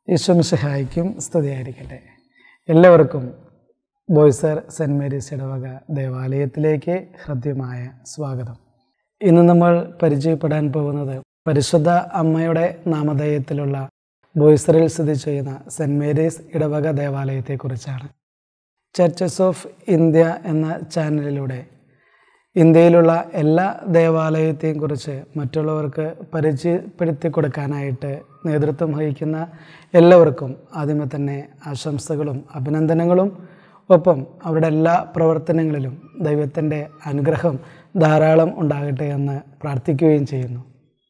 ഈശ്വംശഹായിക്കും സ്തുതിയായിരിക്കട്ടെ എല്ലാവർക്കും Boisar saint Mary's ഇടവക ദേവാലയത്തിലേക്ക് ഹൃദ്യമായ സ്വാഗതം ഇന്ന് നമ്മൾ പരിചയപ്പെടാൻ പോകുന്നത് പരിശുദ്ധ അമ്മയുടെ നാമധേയത്തിലുള്ള ബോയ്സറിൽ സ്ഥിതി ചെയ്യുന്ന സെൻറ് മേരീസ് ഇടവക ദേവാലയത്തെക്കുറിച്ചാണ് ചർച്ചസ് ഓഫ് ഇന്ത്യ എന്ന ചാനലിലൂടെ ഇന്ത്യയിലുള്ള എല്ലാ ദേവാലയത്തെയും കുറിച്ച് മറ്റുള്ളവർക്ക് പരിചയപ്പെടുത്തി കൊടുക്കാനായിട്ട് നേതൃത്വം വഹിക്കുന്ന എല്ലാവർക്കും ആദ്യമേ തന്നെ ആശംസകളും അഭിനന്ദനങ്ങളും ഒപ്പം അവരുടെ എല്ലാ പ്രവർത്തനങ്ങളിലും ദൈവത്തിൻ്റെ അനുഗ്രഹം ധാരാളം ഉണ്ടാകട്ടെ എന്ന് പ്രാർത്ഥിക്കുകയും ചെയ്യുന്നു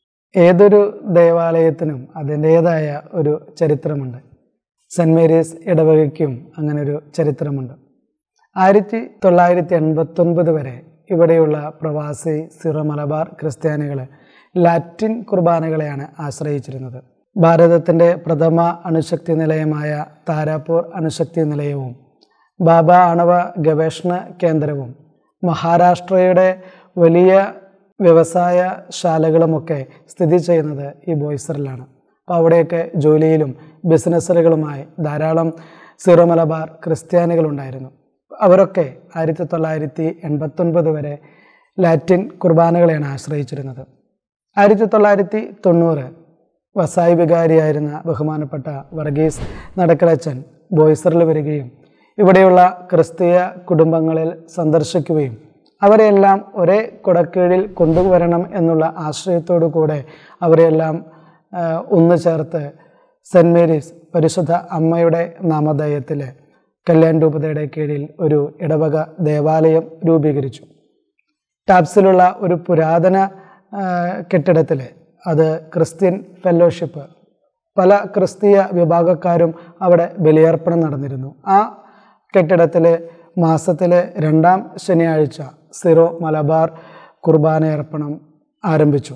ഏതൊരു ദേവാലയത്തിനും അതിൻ്റേതായ ഒരു ചരിത്രമുണ്ട് സെൻറ് മേരീസ് ഇടവകയ്ക്കും അങ്ങനെ ഒരു ചരിത്രമുണ്ട് ആയിരത്തി തൊള്ളായിരത്തി എൺപത്തൊൻപത് വരെ ഇവിടെയുള്ള പ്രവാസി സിറോ മലബാർ ക്രിസ്ത്യാനികൾ ലാറ്റിൻ കുർബാനകളെയാണ് ആശ്രയിച്ചിരുന്നത് ഭാരതത്തിൻ്റെ പ്രഥമ അണുശക്തി നിലയമായ താരാപൂർ അണുശക്തി നിലയവും ബാബ ആണവ ഗവേഷണ കേന്ദ്രവും മഹാരാഷ്ട്രയുടെ വലിയ വ്യവസായ ശാലകളുമൊക്കെ സ്ഥിതി ചെയ്യുന്നത് ഈ ബോയ്സറിലാണ് അപ്പോൾ അവിടെയൊക്കെ ജോലിയിലും ബിസിനസ്സുകളുമായി ധാരാളം സിറോ മലബാർ ക്രിസ്ത്യാനികളുണ്ടായിരുന്നു അവരൊക്കെ ആയിരത്തി തൊള്ളായിരത്തി എൺപത്തൊൻപത് വരെ ലാറ്റിൻ കുർബാനകളെയാണ് ആശ്രയിച്ചിരുന്നത് ആയിരത്തി തൊള്ളായിരത്തി തൊണ്ണൂറ് വസായി വികാരിയായിരുന്ന ബഹുമാനപ്പെട്ട വർഗീസ് നടക്കളച്ചൻ ബോയ്സറിൽ വരികയും ഇവിടെയുള്ള ക്രിസ്തീയ കുടുംബങ്ങളിൽ സന്ദർശിക്കുകയും അവരെയെല്ലാം ഒരേ കുടക്കീഴിൽ കൊണ്ടുവരണം എന്നുള്ള ആശ്രയത്തോടു കൂടെ അവരെയെല്ലാം ഒന്ന് ചേർത്ത് സെൻറ് മേരീസ് പരിശുദ്ധ അമ്മയുടെ നാമധേയത്തിൽ കല്യാൺ രൂപതയുടെ കീഴിൽ ഒരു ഇടവക ദേവാലയം രൂപീകരിച്ചു ടാപ്സിലുള്ള ഒരു പുരാതന കെട്ടിടത്തിൽ അത് ക്രിസ്ത്യൻ ഫെലോഷിപ്പ് പല ക്രിസ്തീയ വിഭാഗക്കാരും അവിടെ ബലിയർപ്പണം നടന്നിരുന്നു ആ കെട്ടിടത്തിൽ മാസത്തിലെ രണ്ടാം ശനിയാഴ്ച സിറോ മലബാർ കുർബാനയർപ്പണം ആരംഭിച്ചു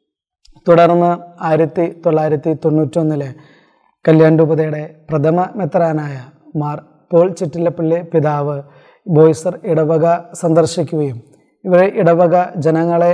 തുടർന്ന് ആയിരത്തി തൊള്ളായിരത്തി തൊണ്ണൂറ്റൊന്നിലെ കല്യാൺ രൂപതയുടെ പ്രഥമ മെത്രാനായ മാർ പോൾ ചിറ്റിലപ്പള്ളി പിതാവ് ബോയ്സർ ഇടവക സന്ദർശിക്കുകയും ഇവരെ ഇടവക ജനങ്ങളെ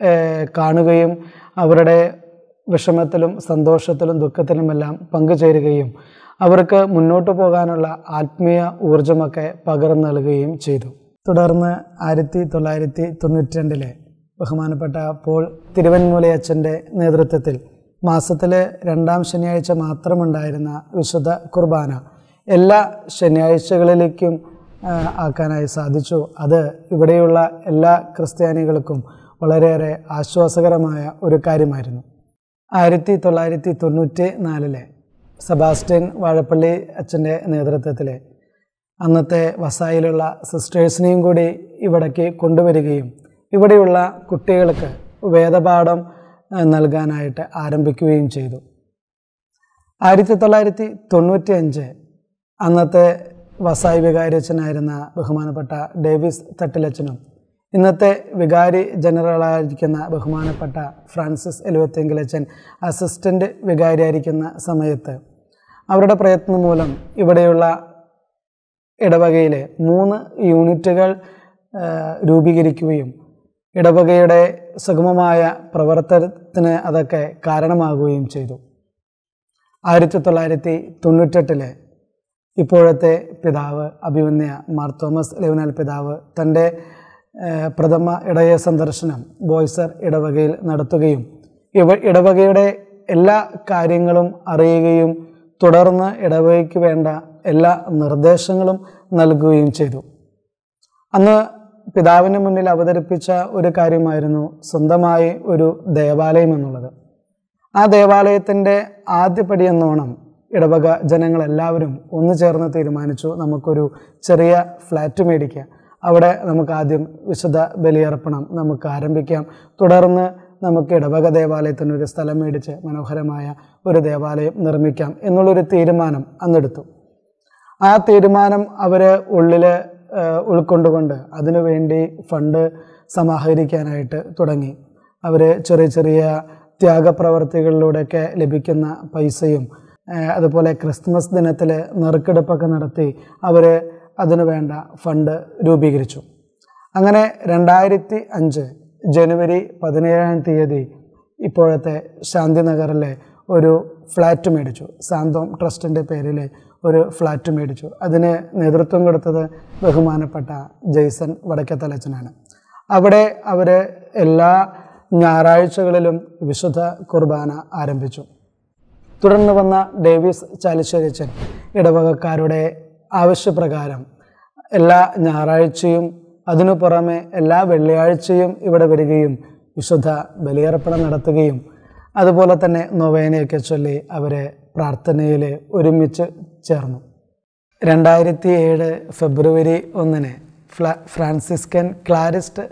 കാണുകയും അവരുടെ വിഷമത്തിലും സന്തോഷത്തിലും ദുഃഖത്തിലുമെല്ലാം പങ്കുചേരുകയും അവർക്ക് മുന്നോട്ട് പോകാനുള്ള ആത്മീയ ഊർജമൊക്കെ പകർന്നു നൽകുകയും ചെയ്തു തുടർന്ന് ആയിരത്തി തൊള്ളായിരത്തി തൊണ്ണൂറ്റി രണ്ടിലെ ബഹുമാനപ്പെട്ട പോൾ തിരുവന്മൂലയച്ചൻ്റെ നേതൃത്വത്തിൽ മാസത്തിലെ രണ്ടാം ശനിയാഴ്ച മാത്രമുണ്ടായിരുന്ന വിശുദ്ധ കുർബാന എല്ലാ ശനിയാഴ്ചകളിലേക്കും ആക്കാനായി സാധിച്ചു അത് ഇവിടെയുള്ള എല്ലാ ക്രിസ്ത്യാനികൾക്കും വളരെയേറെ ആശ്വാസകരമായ ഒരു കാര്യമായിരുന്നു ആയിരത്തി തൊള്ളായിരത്തി തൊണ്ണൂറ്റി നാലിലെ സെബാസ്റ്റ്യൻ വാഴപ്പള്ളി അച്ഛൻ്റെ നേതൃത്വത്തിൽ അന്നത്തെ വസായിലുള്ള സിസ്റ്റേഴ്സിനെയും കൂടി ഇവിടേക്ക് കൊണ്ടുവരികയും ഇവിടെയുള്ള കുട്ടികൾക്ക് വേദപാഠം നൽകാനായിട്ട് ആരംഭിക്കുകയും ചെയ്തു ആയിരത്തി തൊള്ളായിരത്തി തൊണ്ണൂറ്റി അഞ്ച് അന്നത്തെ വസായി വികാരിയച്ഛനായിരുന്ന ബഹുമാനപ്പെട്ട ഡേവിസ് തട്ടിലച്ചനും ഇന്നത്തെ വികാരി ജനറലായിരിക്കുന്ന ബഹുമാനപ്പെട്ട ഫ്രാൻസിസ് എലുവത്തെങ്കിലച്ചൻ അസിസ്റ്റൻ്റ് വികാരിയായിരിക്കുന്ന സമയത്ത് അവരുടെ പ്രയത്നം മൂലം ഇവിടെയുള്ള ഇടവകയിലെ മൂന്ന് യൂണിറ്റുകൾ രൂപീകരിക്കുകയും ഇടവകയുടെ സുഗമമായ പ്രവർത്തനത്തിന് അതൊക്കെ കാരണമാകുകയും ചെയ്തു ആയിരത്തി തൊള്ളായിരത്തി തൊണ്ണൂറ്റെട്ടിലെ ഇപ്പോഴത്തെ പിതാവ് അഭിമന്യ മാർ തോമസ് ലെവനാൽ പിതാവ് തൻ്റെ പ്രഥമ ഇടയ സന്ദർശനം ബോയ്സർ ഇടവകയിൽ നടത്തുകയും ഇവ ഇടവകയുടെ എല്ലാ കാര്യങ്ങളും അറിയുകയും തുടർന്ന് ഇടവകയ്ക്ക് വേണ്ട എല്ലാ നിർദ്ദേശങ്ങളും നൽകുകയും ചെയ്തു അന്ന് പിതാവിന് മുന്നിൽ അവതരിപ്പിച്ച ഒരു കാര്യമായിരുന്നു സ്വന്തമായി ഒരു ദേവാലയം എന്നുള്ളത് ആ ദേവാലയത്തിൻ്റെ ആദ്യപടി എന്നോണം ഇടവക ജനങ്ങളെല്ലാവരും ഒന്നു ചേർന്ന് തീരുമാനിച്ചു നമുക്കൊരു ചെറിയ ഫ്ലാറ്റ് മേടിക്കാം അവിടെ നമുക്ക് ആദ്യം വിശുദ്ധ ബലിയർപ്പണം നമുക്ക് ആരംഭിക്കാം തുടർന്ന് നമുക്ക് ഇടവക ദേവാലയത്തിന് ഒരു സ്ഥലം മേടിച്ച് മനോഹരമായ ഒരു ദേവാലയം നിർമ്മിക്കാം എന്നുള്ളൊരു തീരുമാനം അന്നെടുത്തു ആ തീരുമാനം അവർ ഉള്ളിൽ ഉൾക്കൊണ്ടുകൊണ്ട് അതിനുവേണ്ടി ഫണ്ട് സമാഹരിക്കാനായിട്ട് തുടങ്ങി അവർ ചെറിയ ചെറിയ ത്യാഗപ്രവർത്തികളിലൂടെയൊക്കെ ലഭിക്കുന്ന പൈസയും അതുപോലെ ക്രിസ്മസ് ദിനത്തിൽ നറുക്കെടുപ്പൊക്കെ നടത്തി അവർ അതിനു വേണ്ട ഫണ്ട് രൂപീകരിച്ചു അങ്ങനെ രണ്ടായിരത്തി അഞ്ച് ജനുവരി പതിനേഴാം തീയതി ഇപ്പോഴത്തെ ശാന്തിനഗറിലെ ഒരു ഫ്ലാറ്റ് മേടിച്ചു സാന്തോം ട്രസ്റ്റിൻ്റെ പേരിൽ ഒരു ഫ്ലാറ്റ് മേടിച്ചു അതിന് നേതൃത്വം കൊടുത്തത് ബഹുമാനപ്പെട്ട ജെയ്സൺ വടക്കത്തലച്ചനാണ് അവിടെ അവർ എല്ലാ ഞായറാഴ്ചകളിലും വിശുദ്ധ കുർബാന ആരംഭിച്ചു തുടർന്ന് വന്ന ഡേവിസ് ചാലിശ്ശേരിച്ചൻ ഇടവകക്കാരുടെ ആവശ്യപ്രകാരം എല്ലാ ഞായറാഴ്ചയും അതിനു പുറമെ എല്ലാ വെള്ളിയാഴ്ചയും ഇവിടെ വരികയും വിശുദ്ധ ബലിയർപ്പണം നടത്തുകയും അതുപോലെ തന്നെ നൊവേനയൊക്കെ ചൊല്ലി അവരെ പ്രാർത്ഥനയിൽ ഒരുമിച്ച് ചേർന്നു രണ്ടായിരത്തി ഏഴ് ഫെബ്രുവരി ഒന്നിന് ഫ്ല ഫ്രാൻസിസ്കൻ ക്ലാരിസ്റ്റ്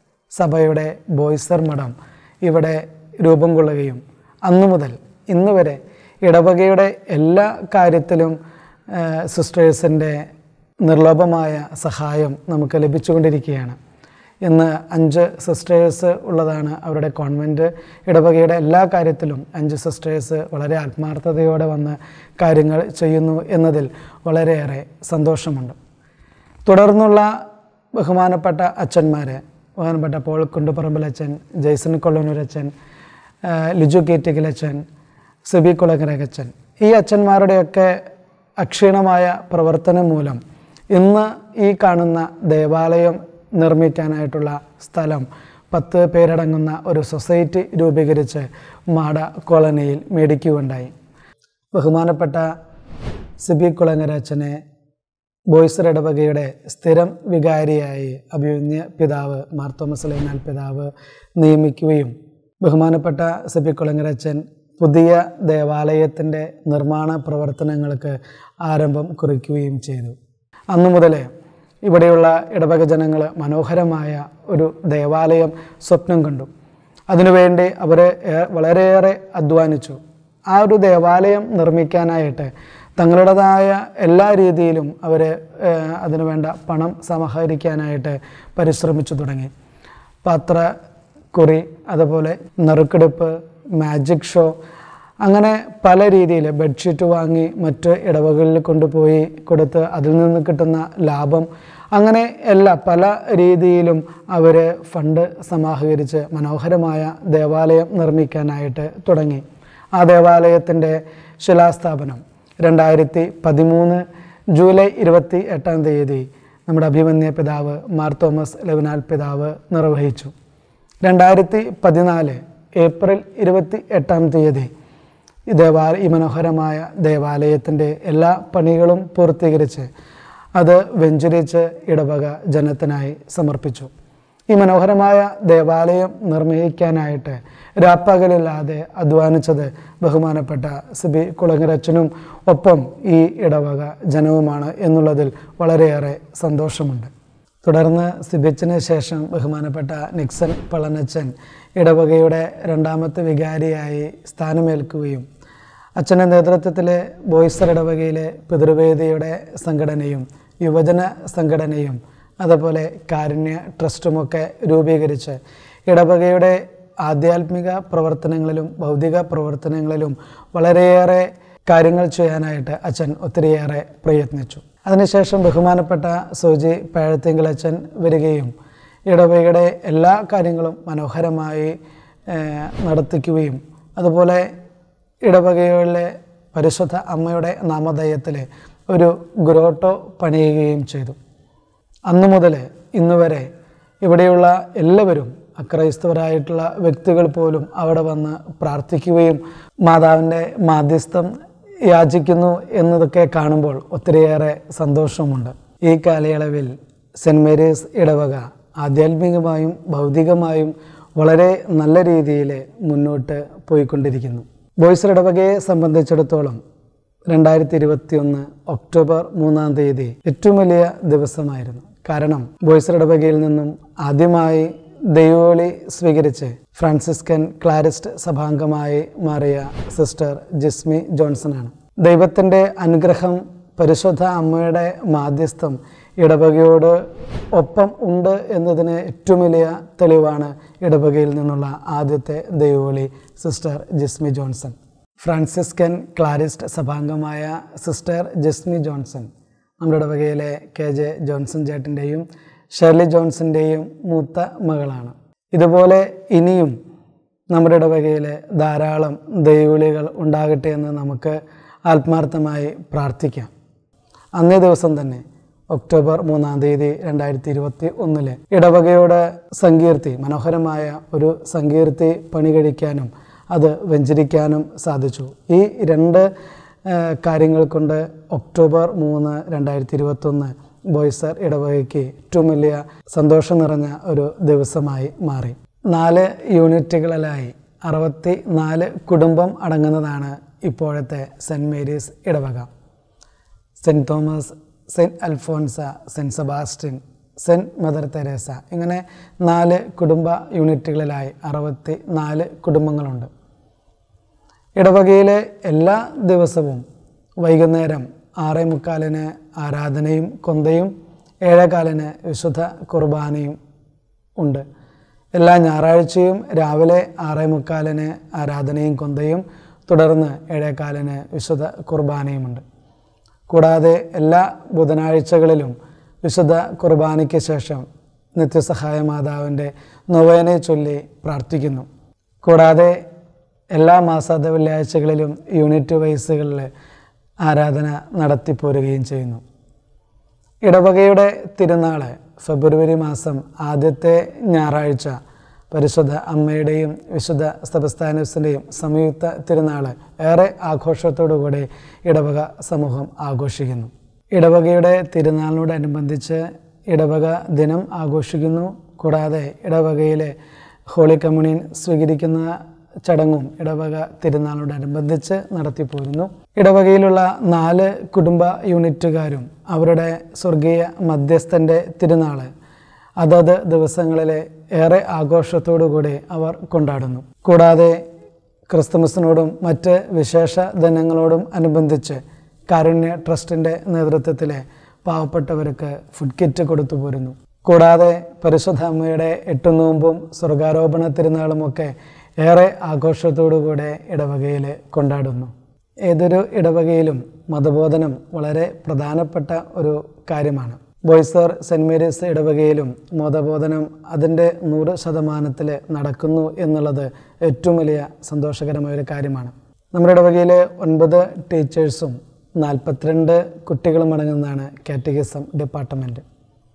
സഭയുടെ ബോയ്സർ മഠം ഇവിടെ രൂപം കൊള്ളുകയും അന്നു മുതൽ ഇന്ന് വരെ ഇടവകയുടെ എല്ലാ കാര്യത്തിലും സിസ്റ്റേഴ്സിൻ്റെ നിർലോഭമായ സഹായം നമുക്ക് ലഭിച്ചുകൊണ്ടിരിക്കുകയാണ് ഇന്ന് അഞ്ച് സിസ്റ്റേഴ്സ് ഉള്ളതാണ് അവരുടെ കോൺവെൻറ്റ് ഇടവകയുടെ എല്ലാ കാര്യത്തിലും അഞ്ച് സിസ്റ്റേഴ്സ് വളരെ ആത്മാർത്ഥതയോടെ വന്ന് കാര്യങ്ങൾ ചെയ്യുന്നു എന്നതിൽ വളരെയേറെ സന്തോഷമുണ്ട് തുടർന്നുള്ള ബഹുമാനപ്പെട്ട അച്ഛന്മാർ ബഹുമാനപ്പെട്ട പോൾ കുണ്ടുപറമ്പിലച്ഛൻ ജയ്സൺ കൊള്ളനൂരച്ഛൻ ലിജു കീറ്റിക്കലച്ഛൻ സിബി കുളങ്ങരകച്ചൻ ഈ അച്ഛന്മാരുടെയൊക്കെ അക്ഷീണമായ പ്രവർത്തനം മൂലം ഇന്ന് ഈ കാണുന്ന ദേവാലയം നിർമ്മിക്കാനായിട്ടുള്ള സ്ഥലം പത്ത് പേരടങ്ങുന്ന ഒരു സൊസൈറ്റി രൂപീകരിച്ച് മാട കോളനിയിൽ മേടിക്കുകയുണ്ടായി ബഹുമാനപ്പെട്ട സിബി കുളങ്ങരച്ചനെ ബോയ്സർ ഇടവകയുടെ സ്ഥിരം വികാരിയായി അഭിമന്യ പിതാവ് മാർത്തോമസ് ലൈനാൽ പിതാവ് നിയമിക്കുകയും ബഹുമാനപ്പെട്ട സിബി കുളങ്ങരച്ചൻ പുതിയ ദേവാലയത്തിൻ്റെ നിർമ്മാണ പ്രവർത്തനങ്ങൾക്ക് ആരംഭം കുറിക്കുകയും ചെയ്തു അന്നു മുതൽ ഇവിടെയുള്ള ഇടവക ജനങ്ങൾ മനോഹരമായ ഒരു ദേവാലയം സ്വപ്നം കണ്ടു അതിനുവേണ്ടി അവർ വളരെയേറെ അധ്വാനിച്ചു ആ ഒരു ദേവാലയം നിർമ്മിക്കാനായിട്ട് തങ്ങളുടേതായ എല്ലാ രീതിയിലും അവർ അതിനു വേണ്ട പണം സമാഹരിക്കാനായിട്ട് പരിശ്രമിച്ചു തുടങ്ങി പാത്ര കുറി അതുപോലെ നറുക്കെടുപ്പ് മാജിക് ഷോ അങ്ങനെ പല രീതിയിൽ ബെഡ്ഷീറ്റ് വാങ്ങി മറ്റ് ഇടവകളിൽ കൊണ്ടുപോയി കൊടുത്ത് അതിൽ നിന്ന് കിട്ടുന്ന ലാഭം അങ്ങനെ എല്ലാ പല രീതിയിലും അവർ ഫണ്ട് സമാഹരിച്ച് മനോഹരമായ ദേവാലയം നിർമ്മിക്കാനായിട്ട് തുടങ്ങി ആ ദേവാലയത്തിൻ്റെ ശിലാസ്ഥാപനം രണ്ടായിരത്തി പതിമൂന്ന് ജൂലൈ ഇരുപത്തി എട്ടാം തീയതി നമ്മുടെ അഭിമന്യ പിതാവ് മാർ തോമസ് ലെവനാൽ പിതാവ് നിർവഹിച്ചു രണ്ടായിരത്തി പതിനാല് ഏപ്രിൽ ഇരുപത്തി എട്ടാം തീയതി ഈ ദേവാലയ ഈ മനോഹരമായ ദേവാലയത്തിൻ്റെ എല്ലാ പണികളും പൂർത്തീകരിച്ച് അത് വെഞ്ചരിച്ച് ഇടവക ജനത്തിനായി സമർപ്പിച്ചു ഈ മനോഹരമായ ദേവാലയം നിർമ്മിക്കാനായിട്ട് രാപ്പകലില്ലാതെ അധ്വാനിച്ചത് ബഹുമാനപ്പെട്ട സിബി കുളങ്ങരച്ചനും ഒപ്പം ഈ ഇടവക ജനവുമാണ് എന്നുള്ളതിൽ വളരെയേറെ സന്തോഷമുണ്ട് തുടർന്ന് സിബിച്ചിന് ശേഷം ബഹുമാനപ്പെട്ട നിക്സൺ പളനച്ചൻ ഇടവകയുടെ രണ്ടാമത്തെ വികാരിയായി സ്ഥാനമേൽക്കുകയും അച്ഛൻ്റെ നേതൃത്വത്തിൽ ബോയ്സർ ഇടവകയിലെ പിതൃവേദിയുടെ സംഘടനയും യുവജന സംഘടനയും അതുപോലെ കാരുണ്യ ട്രസ്റ്റുമൊക്കെ രൂപീകരിച്ച് ഇടവകയുടെ ആധ്യാത്മിക പ്രവർത്തനങ്ങളിലും ഭൗതിക പ്രവർത്തനങ്ങളിലും വളരെയേറെ കാര്യങ്ങൾ ചെയ്യാനായിട്ട് അച്ഛൻ ഒത്തിരിയേറെ പ്രയത്നിച്ചു അതിനുശേഷം ബഹുമാനപ്പെട്ട സോജി പഴത്തിങ്കൽ അച്ഛൻ വരികയും ഇടവകയുടെ എല്ലാ കാര്യങ്ങളും മനോഹരമായി ഏഹ്, നടത്തിക്കുകയും അതുപോലെ ഇടവകകളിലെ പരിശുദ്ധ അമ്മയുടെ നാമധേയത്തിൽ ഒരു ഗ്രോട്ടോ പണിയുകയും ചെയ്തു അന്നു മുതൽ ഇന്ന് വരെ ഇവിടെയുള്ള എല്ലാവരും അക്രൈസ്തവരായിട്ടുള്ള വ്യക്തികൾ പോലും അവിടെ വന്ന് പ്രാർത്ഥിക്കുകയും മാതാവിൻ്റെ മാധ്യസ്ഥം യാചിക്കുന്നു എന്നതൊക്കെ കാണുമ്പോൾ ഒത്തിരിയേറെ സന്തോഷമുണ്ട് ഈ കാലയളവിൽ സെൻറ് മേരീസ് ഇടവക ആധ്യാത്മികമായും ഭൗതികമായും വളരെ നല്ല രീതിയിൽ മുന്നോട്ട് പോയിക്കൊണ്ടിരിക്കുന്നു ബോയ്സ് ഇടവകയെ സംബന്ധിച്ചിടത്തോളം രണ്ടായിരത്തി ഇരുപത്തി ഒന്ന് ഒക്ടോബർ മൂന്നാം തീയതി ഏറ്റവും വലിയ ദിവസമായിരുന്നു കാരണം ബോയ്സ് ഇടവകയിൽ നിന്നും ആദ്യമായി ദൈവോളി സ്വീകരിച്ച് ഫ്രാൻസിസ്കൻ ക്ലാരിസ്റ്റ് സഭാംഗമായി മാറിയ സിസ്റ്റർ ജിസ്മി ജോൺസണാണ് ദൈവത്തിൻ്റെ അനുഗ്രഹം പരിശുദ്ധ അമ്മയുടെ മാധ്യസ്ഥം ഇടവകയോട് ഒപ്പം ഉണ്ട് എന്നതിന് ഏറ്റവും വലിയ തെളിവാണ് ഇടവകയിൽ നിന്നുള്ള ആദ്യത്തെ ദൈവോളി sister Jismi Johnson Franciscan Clarist സഭാംഗമായ സിസ്റ്റർ ജസ്മി ജോൺസൺ നമ്മുടെ ഇടവകയിലെ കെ ജെ ജോൺസൺ ചേട്ടൻ്റെയും ഷെർലി ജോൺസൻ്റെയും മൂത്ത മകളാണ് ഇതുപോലെ ഇനിയും നമ്മുടെ ഇടവകയിൽ ധാരാളം ദൈവവിളികൾ ഉണ്ടാകട്ടെ എന്ന് നമുക്ക് ആത്മാർത്ഥമായി പ്രാർത്ഥിക്കാം അന്നേ ദിവസം തന്നെ ഒക്ടോബർ മൂന്നാം തീയതി രണ്ടായിരത്തി ഇരുപത്തി ഒന്നില് ഇടവകയുടെ സങ്കീർത്തി മനോഹരമായ ഒരു സങ്കീർത്തി പണി കഴിക്കാനും അത് വെഞ്ചരിക്കാനും സാധിച്ചു ഈ രണ്ട് ആ, കാര്യങ്ങൾ കൊണ്ട് ഒക്ടോബർ മൂന്ന് രണ്ടായിരത്തി ഇരുപത്തൊന്ന് ബോയ്സർ ഇടവകയ്ക്ക് ഏറ്റവും വലിയ സന്തോഷം നിറഞ്ഞ ഒരു ദിവസമായി മാറി നാല് യൂണിറ്റുകളിലായി അറുപത്തി നാല് കുടുംബം അടങ്ങുന്നതാണ് ഇപ്പോഴത്തെ സെൻറ്റ് മേരീസ് ഇടവക saint Thomas saint Alphonsa saint Sebastian saint mother Teresa ഇങ്ങനെ നാല് കുടുംബ യൂണിറ്റുകളിലായി അറുപത്തി നാല് കുടുംബങ്ങളുണ്ട് ഇടവകയിലെ എല്ലാ ദിവസവും വൈകുന്നേരം ആറേ മുക്കാലിന് ആരാധനയും കൊന്തയും ഏഴേകാലിന് വിശുദ്ധ കുർബാനയും ഉണ്ട് എല്ലാ ഞായറാഴ്ചയും രാവിലെ ആറേ മുക്കാലിന് ആരാധനയും കൊന്തയും തുടർന്ന് ഏഴേകാലിന് വിശുദ്ധ കുർബാനയുമുണ്ട് കൂടാതെ എല്ലാ ബുധനാഴ്ചകളിലും വിശുദ്ധ കുർബാനയ്ക്ക് ശേഷം നിത്യസഹായ മാതാവിൻ്റെ നൊവേനെ ചൊല്ലി പ്രാർത്ഥിക്കുന്നു കൂടാതെ എല്ലാ മാസാന്ത വെള്ളിയാഴ്ചകളിലും യൂണിറ്റ് വൈസുകളിൽ ആരാധന നടത്തിപ്പോരുകയും ചെയ്യുന്നു ഇടവകയുടെ തിരുനാൾ ഫെബ്രുവരി മാസം ആദ്യത്തെ ഞായറാഴ്ച പരിശുദ്ധ അമ്മയുടെയും വിശുദ്ധ സ്തപസ്ഥാനസിൻ്റെയും സംയുക്ത തിരുനാൾ ഏറെ ആഘോഷത്തോടുകൂടി ഇടവക സമൂഹം ആഘോഷിക്കുന്നു ഇടവകയുടെ തിരുനാളിനോടനുബന്ധിച്ച് ഇടവക ദിനം ആഘോഷിക്കുന്നു കൂടാതെ ഇടവകയിലെ ഹോളി കമ്മ്യൂണിയൻ സ്വീകരിക്കുന്ന ചടങ്ങും ഇടവക തിരുനാളിനോടനുബന്ധിച്ച് നടത്തിപ്പോരുന്നു ഇടവകയിലുള്ള നാല് കുടുംബ യൂണിറ്റുകാരും അവരുടെ സ്വർഗീയ മധ്യസ്ഥൻ്റെ തിരുനാള് അതത് ദിവസങ്ങളിലെ ഏറെ ആഘോഷത്തോടുകൂടി അവർ കൊണ്ടാടുന്നു കൂടാതെ ക്രിസ്തുമസിനോടും മറ്റ് വിശേഷ ദിനങ്ങളോടും അനുബന്ധിച്ച് കാരുണ്യ ട്രസ്റ്റിൻ്റെ നേതൃത്വത്തിലെ പാവപ്പെട്ടവർക്ക് ഫുഡ് കിറ്റ് കൊടുത്തു പോരുന്നു കൂടാതെ പരിശുദ്ധ അമ്മയുടെ എട്ടുനോമ്പും സ്വർഗാരോപണ തിരുനാളുമൊക്കെ ഏറെ ആഘോഷത്തോടുകൂടെ ഇടവകയിൽ കൊണ്ടാടുന്നു ഏതൊരു ഇടവകയിലും മതബോധനം വളരെ പ്രധാനപ്പെട്ട ഒരു കാര്യമാണ് ബോയ്സർ സെൻറ് മേരീസ് ഇടവകയിലും മതബോധനം അതിൻ്റെ നൂറ് ശതമാനത്തിൽ നടക്കുന്നു എന്നുള്ളത് ഏറ്റവും വലിയ സന്തോഷകരമായ ഒരു കാര്യമാണ് നമ്മുടെ ഇടവകയിലെ ഒൻപത് ടീച്ചേഴ്സും നാൽപ്പത്തിരണ്ട് കുട്ടികളും അടങ്ങുന്നതാണ് കാറ്റഗിസം ഡിപ്പാർട്ട്മെൻറ്റ്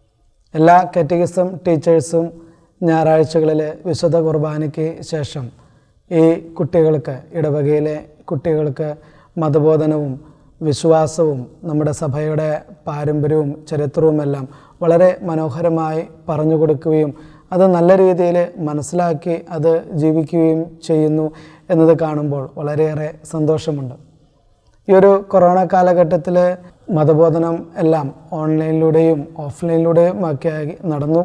എല്ലാ കാറ്റഗിസം ടീച്ചേഴ്സും ഞായറാഴ്ചകളിൽ വിശുദ്ധ കുർബാനയ്ക്ക് ശേഷം ഈ കുട്ടികൾക്ക് ഇടവകയിലെ കുട്ടികൾക്ക് മതബോധനവും വിശ്വാസവും നമ്മുടെ സഭയുടെ പാരമ്പര്യവും ചരിത്രവുമെല്ലാം വളരെ മനോഹരമായി പറഞ്ഞു കൊടുക്കുകയും അത് നല്ല രീതിയിൽ മനസ്സിലാക്കി അത് ജീവിക്കുകയും ചെയ്യുന്നു എന്നത് കാണുമ്പോൾ വളരെയേറെ സന്തോഷമുണ്ട് ഈ ഒരു കൊറോണ കാലഘട്ടത്തിൽ മതബോധനം എല്ലാം ഓൺലൈനിലൂടെയും ഓഫ്ലൈനിലൂടെയും ഒക്കെ ആയി നടന്നു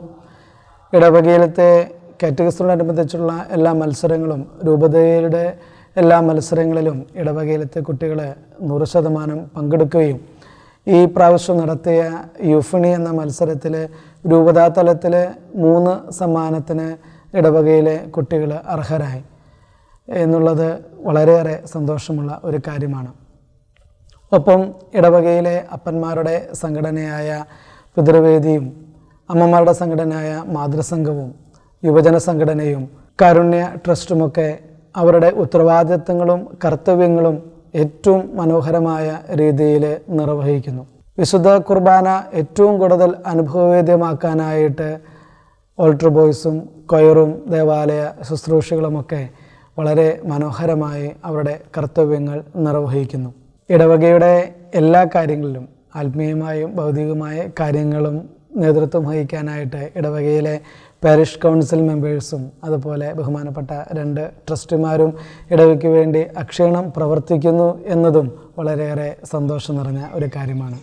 ഇടവകയിലത്തെ കാറ്റഗറിയോടനുബന്ധിച്ചുള്ള എല്ലാ മത്സരങ്ങളും രൂപതയുടെ എല്ലാ മത്സരങ്ങളിലും ഇടവകയിലത്തെ കുട്ടികൾ നൂറ് ശതമാനം പങ്കെടുക്കുകയും ഈ പ്രാവശ്യം നടത്തിയ യുഫിണി എന്ന മത്സരത്തിൽ രൂപതാ തലത്തിൽ മൂന്ന് സമ്മാനത്തിന് ഇടവകയിലെ കുട്ടികൾ അർഹരായി എന്നുള്ളത് വളരെയേറെ സന്തോഷമുള്ള ഒരു കാര്യമാണ് ഒപ്പം ഇടവകയിലെ അപ്പന്മാരുടെ സംഘടനയായ പിതൃവേദിയും അമ്മമാരുടെ സംഘടനയായ മാതൃസംഘവും യുവജന സംഘടനയും കാരുണ്യ ട്രസ്റ്റുമൊക്കെ അവരുടെ ഉത്തരവാദിത്തങ്ങളും കർത്തവ്യങ്ങളും ഏറ്റവും മനോഹരമായ രീതിയിൽ നിർവഹിക്കുന്നു വിശുദ്ധ കുർബാന ഏറ്റവും കൂടുതൽ അനുഭവവേദ്യമാക്കാനായിട്ട് ഓൾട്ടർ ബോയ്സും കൊയറും ദേവാലയ ശുശ്രൂഷകളുമൊക്കെ വളരെ മനോഹരമായി അവരുടെ കർത്തവ്യങ്ങൾ നിർവഹിക്കുന്നു ഇടവകയുടെ എല്ലാ കാര്യങ്ങളിലും ആത്മീയമായും ഭൗതികമായ കാര്യങ്ങളും നേതൃത്വം വഹിക്കാനായിട്ട് ഇടവകയിലെ പാരിഷ് കൗൺസിൽ മെമ്പേഴ്സും അതുപോലെ ബഹുമാനപ്പെട്ട രണ്ട് ട്രസ്റ്റിമാരും ഇടവയ്ക്ക് വേണ്ടി അക്ഷീണം പ്രവർത്തിക്കുന്നു എന്നതും വളരെയേറെ സന്തോഷം നിറഞ്ഞ ഒരു കാര്യമാണ്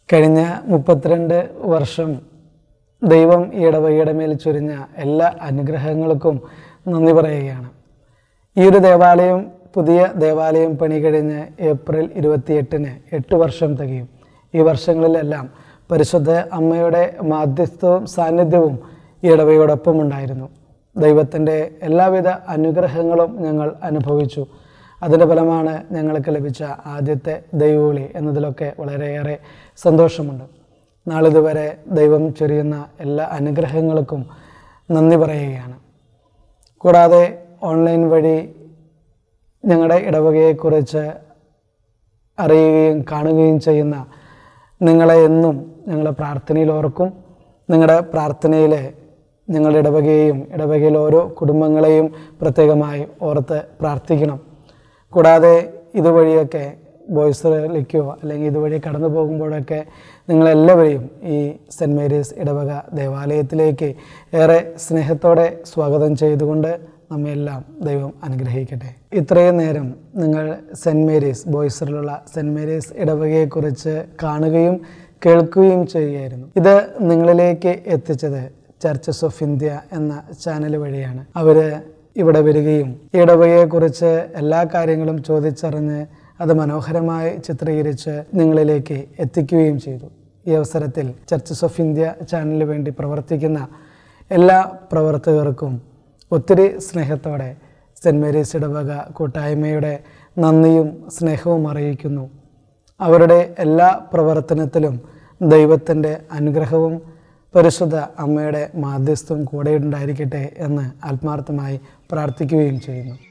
കഴിഞ്ഞ മുപ്പത്തിരണ്ട് വർഷം ദൈവം ഈ ഇടവകയുടെ മേൽ ചൊരിഞ്ഞ എല്ലാ അനുഗ്രഹങ്ങൾക്കും നന്ദി പറയുകയാണ് ഈ ഒരു ദേവാലയം പുതിയ ദേവാലയം പണി കഴിഞ്ഞ് ഏപ്രിൽ ഇരുപത്തിയെട്ടിന് എട്ട് വർഷം തികയും ഈ വർഷങ്ങളിലെല്ലാം പരിശുദ്ധ അമ്മയുടെ മാധ്യസ്ഥവും സാന്നിധ്യവും ഈ ഇടവയോടൊപ്പം ഉണ്ടായിരുന്നു ദൈവത്തിൻ്റെ എല്ലാവിധ അനുഗ്രഹങ്ങളും ഞങ്ങൾ അനുഭവിച്ചു അതിൻ്റെ ഫലമാണ് ഞങ്ങൾക്ക് ലഭിച്ച ആദ്യത്തെ ദൈവവിളി എന്നതിലൊക്കെ വളരെയേറെ സന്തോഷമുണ്ട് നാളിതുവരെ ദൈവം ചൊരിയുന്ന എല്ലാ അനുഗ്രഹങ്ങൾക്കും നന്ദി പറയുകയാണ് കൂടാതെ ഓൺലൈൻ വഴി ഞങ്ങളുടെ ഇടവകയെക്കുറിച്ച് അറിയുകയും കാണുകയും ചെയ്യുന്ന നിങ്ങളെ എന്നും ഞങ്ങളുടെ പ്രാർത്ഥനയിൽ ഓർക്കും നിങ്ങളുടെ പ്രാർത്ഥനയിൽ ഞങ്ങളുടെ ഇടവകയെയും ഇടവകയിലെ ഓരോ കുടുംബങ്ങളെയും പ്രത്യേകമായി ഓർത്ത് പ്രാർത്ഥിക്കണം കൂടാതെ ഇതുവഴിയൊക്കെ ബോയ്സിലേക്കോ അല്ലെങ്കിൽ ഇതുവഴി കടന്നു പോകുമ്പോഴൊക്കെ നിങ്ങളെല്ലാവരെയും ഈ സെൻറ്റ് മേരീസ് ഇടവക ദേവാലയത്തിലേക്ക് ഏറെ സ്നേഹത്തോടെ സ്വാഗതം ചെയ്തുകൊണ്ട് നമ്മയെല്ലാം ദൈവം അനുഗ്രഹിക്കട്ടെ ഇത്രയും നേരം നിങ്ങൾ സെൻറ്റ് മേരീസ് ബോയ്സറിലുള്ള സെൻറ്റ് മേരീസ് ഇടവകയെക്കുറിച്ച് കാണുകയും കേൾക്കുകയും ചെയ്യുകയായിരുന്നു ഇത് നിങ്ങളിലേക്ക് എത്തിച്ചത് ചർച്ചസ് ഓഫ് ഇന്ത്യ എന്ന ചാനൽ വഴിയാണ് അവർ ഇവിടെ വരികയും ഈ ഇടവകയെക്കുറിച്ച് എല്ലാ കാര്യങ്ങളും ചോദിച്ചറിഞ്ഞ് അത് മനോഹരമായി ചിത്രീകരിച്ച് നിങ്ങളിലേക്ക് എത്തിക്കുകയും ചെയ്തു ഈ അവസരത്തിൽ ചർച്ചസ് ഓഫ് ഇന്ത്യ ചാനലിന് വേണ്ടി പ്രവർത്തിക്കുന്ന എല്ലാ പ്രവർത്തകർക്കും ഒത്തിരി സ്നേഹത്തോടെ സെൻറ്റ് മേരീസ് ഇടവക കൂട്ടായ്മയുടെ നന്ദിയും സ്നേഹവും അറിയിക്കുന്നു അവരുടെ എല്ലാ പ്രവർത്തനത്തിലും ദൈവത്തിൻ്റെ അനുഗ്രഹവും പരിശുദ്ധ അമ്മയുടെ മാധ്യസ്ഥവും കൂടെ ഉണ്ടായിരിക്കട്ടെ എന്ന് ആത്മാർത്ഥമായി പ്രാർത്ഥിക്കുകയും ചെയ്യുന്നു